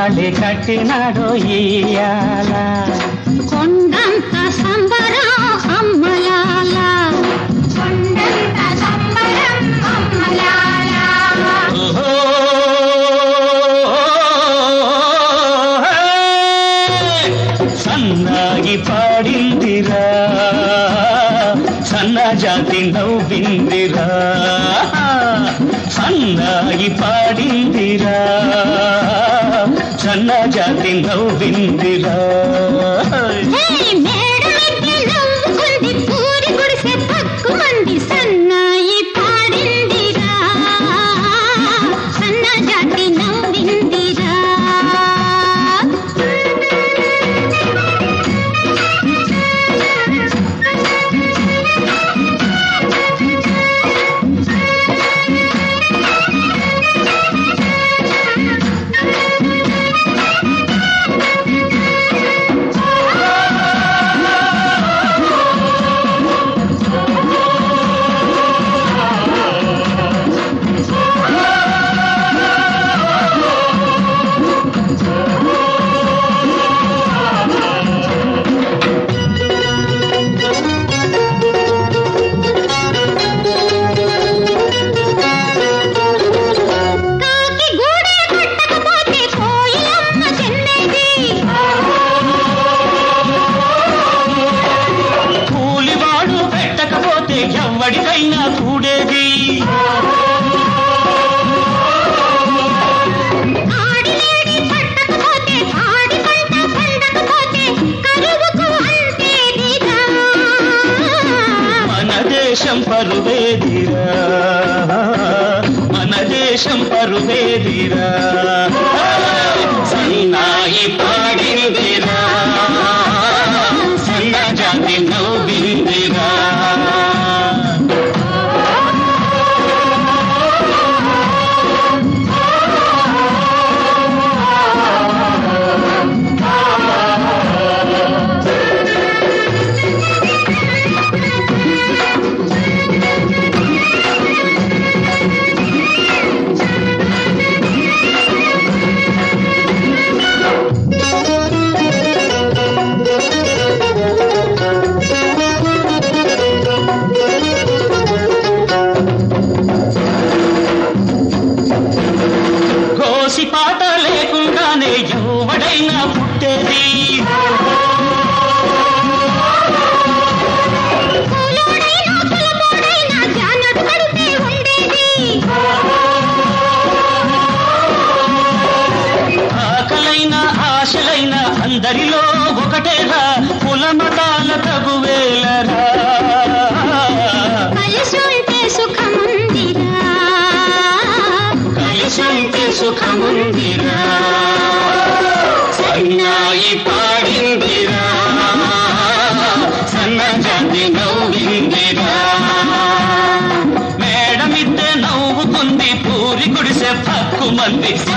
తాళి కట్టినాడో ఇయ్యాల కొండంత సంబరం అమ్మలాల కొండంత సంబరం అమ్మలాల ఓహో సన్నాగి పాడిందిరా సన్న జాతి నవ్విందిరా సన్నాగి పాడిందిరా సన్న జాతి నవ్విందిరా హే మేడమెక్కి నవ్వుకుంది పూరి గుడిసె పక్కుమంది సన్నాయి పాడిందిరా సన్న జాతి నవ్విందిరా కాకి గూడే కట్టకపోతే కోయిలమ్మ చెన్నేది కూలివాడు పెట్టకపోతే ఎవ్వడికైనా కూడేది ఆడిలేడి పట్టకపోతే ఆడి పంట పండకపోతే కరువుకు అంతేదిరా మన దేశం పరువేదిరా మన దేశం పరువేదిరా సన్నాయి పాడిందిరా సన్న జాతి నవ్విందిరా కోసి పాట లేకుండానే ఎవడైనా పుట్టేది కూలోడైనా కులపోడైనా జానడు కడితే ఉండేది ఆకలైన ఆశలైన అందరిలో ఒకటేరా కులమతాల తగువేలరా కలిసుంటే సుఖముందిరా కలిసుంటే సుఖముందిరా సన్నాయి పాడిందిరా సన్న జాతి నవ్విందిరా మేడమిద్దే నవ్వుకుంది పూరి గుడిసె పక్కు మంది